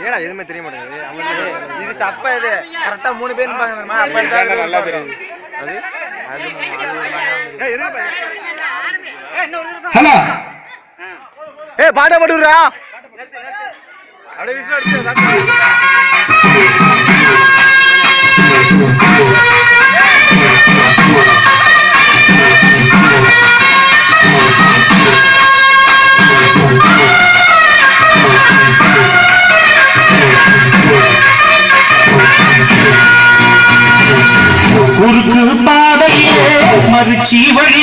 ஏடா எதுவுமே தெரிய மாட்டேங்குது அவனுக்கு இது சப்ப இது கரெக்டா மூணு பேர் இருப்பாங்க தெரியுமா? அப்ப இருந்தா நல்லா தெரியுது அது அது அது ஒரு மாதிரி ஹலோ ஏ பாட்ட போட்டுறா அப்படியே விசில் அடிச்சு குறுக்கு பாதையிலே மறுச்சி வழி